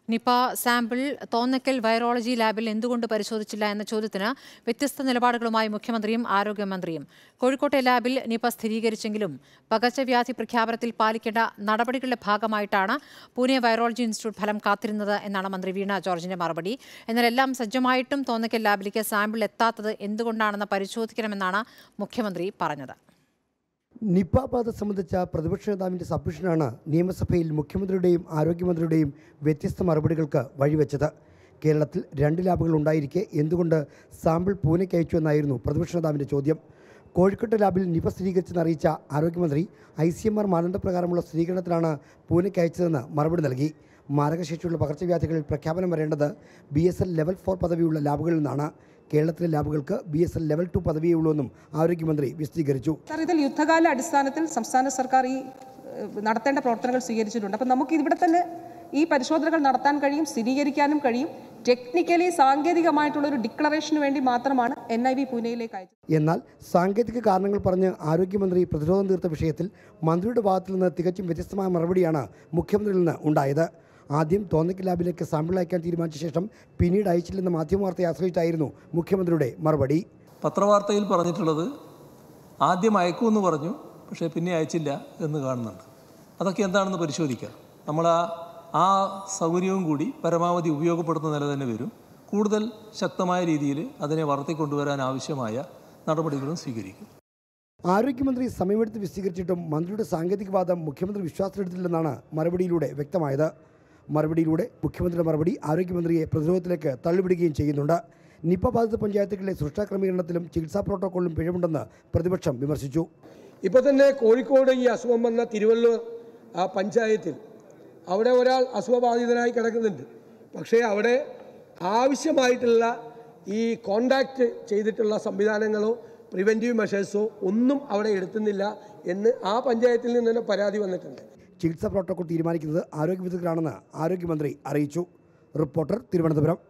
Nipah sample Thonnakkal virology ലാബിൽ എന്തുകൊണ്ട് പരിശോധിച്ചില്ല എന്ന ചോദ്യത്തിന് വ്യത്യസ്ത നിലപാടുകളുമായി മുഖ്യമന്ത്രിയും ആരോഗ്യമന്ത്രിയും കോഴിക്കോട്ടെ ലാബിൽ നിപ സ്ഥിരീകരിച്ചെങ്കിലും പകർച്ചവ്യാധി പ്രഖ്യാപനത്തിൽ പാലിക്കേണ്ട നടപടികളുടെ ഭാഗമായിട്ടാണ് പൂനെ വൈറോളജി ഇൻസ്റ്റിറ്റ്യൂട്ട് ഫലം കാത്തിരുന്നത് എന്നാണ് മന്ത്രി വീണ ജോർജിന്റെ മറുപടി എന്നാൽ എല്ലാം സജ്ജമായിട്ടും തോന്നക്കൽ ലാബിലേക്ക് സാമ്പിൾ എത്താത്തത് എന്തുകൊണ്ടാണെന്ന് പരിശോധിക്കണമെന്നാണ് മുഖ്യമന്ത്രി പറഞ്ഞത് നിപ ബാധ സംബന്ധിച്ച പ്രതിപക്ഷ നേതാവിൻ്റെ സബ്മിഷനാണ് നിയമസഭയിൽ മുഖ്യമന്ത്രിയുടെയും ആരോഗ്യമന്ത്രിയുടെയും വ്യത്യസ്ത മറുപടികൾക്ക് വഴിവെച്ചത് കേരളത്തിൽ രണ്ട് ലാബുകൾ ഉണ്ടായിരിക്കെ എന്തുകൊണ്ട് സാമ്പിൾ പൂനെക്ക് അയച്ചു എന്നായിരുന്നു പ്രതിപക്ഷ നേതാവിൻ്റെ ചോദ്യം കോഴിക്കോട്ടെ ലാബിൽ നിപ സ്ഥിരീകരിച്ചെന്ന് അറിയിച്ച ആരോഗ്യമന്ത്രി ഐ സി എം ആർ മാനദണ്ഡപ്രകാരമുള്ള സ്ഥിരീകരണത്തിലാണ് പൂനെക്ക് അയച്ചതെന്ന് മറുപടി നൽകി മാരകശേഷിയുള്ള പകർച്ചവ്യാധികളിൽ പ്രഖ്യാപനം വരേണ്ടത് B S L level four പദവിയുള്ള ലാബുകളിൽ നിന്നാണ് കേരളത്തിലെ ലാബുകൾക്ക് B S L level two പദവിയേ ഉള്ളൂ എന്നും ആരോഗ്യമന്ത്രി വിശദീകരിച്ചു സാർ ഇതിൽ യുദ്ധകാല അടിസ്ഥാനത്തിൽ സംസ്ഥാന സർക്കാർ ഈ ഏഹ്, നടത്തേണ്ട പ്രവർത്തനങ്ങൾ സ്വീകരിച്ചിട്ടുണ്ട് അപ്പം നമുക്ക് ഇവിടെ തന്നെ ഈ പരിശോധനകൾ നടത്താൻ കഴിയും സ്ഥിരീകരിക്കാനും കഴിയും ടെക്നിക്കലി സാങ്കേതികമായിട്ടുള്ള ഒരു ഡിക്ലറേഷന് വേണ്ടി മാത്രമാണ് എൻ ഐ വി പൂനെയിലേക്ക് അയച്ചത് എന്നാൽ സാങ്കേതിക കാരണങ്ങൾ പറഞ്ഞ് ആരോഗ്യമന്ത്രി പ്രതിരോധം തീർത്ത വിഷയത്തിൽ മന്ത്രിയുടെ ഭാഗത്തു നിന്ന് തികച്ചും വ്യത്യസ്തമായ മറുപടിയാണ് മുഖ്യമന്ത്രിയിൽ നിന്ന് ഉണ്ടായത് ആദ്യം തോന്നയ്ക്ക് ലാബിലേക്ക് സാമ്പിൾ അയക്കാൻ തീരുമാനിച്ച ശേഷം പിന്നീട് അയച്ചില്ലെന്ന മാധ്യമവാർത്തയെ ആശ്രയിച്ചായിരുന്നു മുഖ്യമന്ത്രിയുടെ മറുപടി പത്രവാർത്തയിൽ പറഞ്ഞിട്ടുള്ളത് ആദ്യം അയക്കുമെന്ന് പറഞ്ഞു പക്ഷേ പിന്നെ അയച്ചില്ല എന്ന് കാണുന്നുണ്ട് അതൊക്കെ എന്താണെന്ന് പരിശോധിക്കാം നമ്മൾ ആ ആ സൗകര്യവും കൂടി പരമാവധി ഉപയോഗപ്പെടുത്തുന്ന നില തന്നെ വരും കൂടുതൽ ശക്തമായ രീതിയിൽ അതിനെ വളർത്തിക്കൊണ്ടുവരാൻ ആവശ്യമായ നടപടികളും സ്വീകരിക്കും ആരോഗ്യമന്ത്രി സമയമെടുത്ത് വിശദീകരിച്ചിട്ടും മന്ത്രിയുടെ സാങ്കേതിക വാദം മുഖ്യമന്ത്രി വിശ്വാസത്തിലെടുത്തില്ലെന്നാണ് മറുപടിയിലൂടെ വ്യക്തമായത് മറുപടിയിലൂടെ മുഖ്യമന്ത്രിയുടെ മറുപടി ആരോഗ്യമന്ത്രിയെ പ്രതിരോധത്തിലേക്ക് തള്ളിവിടുകയും ചെയ്യുന്നുണ്ട് നിപ ബാധിത പഞ്ചായത്തുകളിലെ സുരക്ഷാ ക്രമീകരണത്തിലും ചികിത്സാ പ്രോട്ടോക്കോളിലും പിഴവുണ്ടെന്ന് പ്രതിപക്ഷം വിമർശിച്ചു ഇപ്പോൾ തന്നെ കോഴിക്കോട് ഈ അസുഖം വന്ന തിരുവള്ളൂർ ആ പഞ്ചായത്തിൽ അവിടെ ഒരാൾ അസുഖബാധിതനായി കിടക്കുന്നുണ്ട് പക്ഷേ അവിടെ ആവശ്യമായിട്ടുള്ള ഈ കോണ്ടാക്റ്റ് ചെയ്തിട്ടുള്ള സംവിധാനങ്ങളോ പ്രിവെൻറ്റീവ് മെഷേഴ്സോ ഒന്നും അവിടെ എടുത്തുന്നില്ല എന്ന് ആ പഞ്ചായത്തിൽ നിന്ന് തന്നെ പരാതി വന്നിട്ടുണ്ട് ചികിത്സാ പ്രോട്ടോകോൾ തീരുമാനിക്കുന്നത് ആരോഗ്യ വിദഗ്ധരാണെന്ന് ആരോഗ്യമന്ത്രി അറിയിച്ചു റിപ്പോർട്ടർ തിരുവനന്തപുരം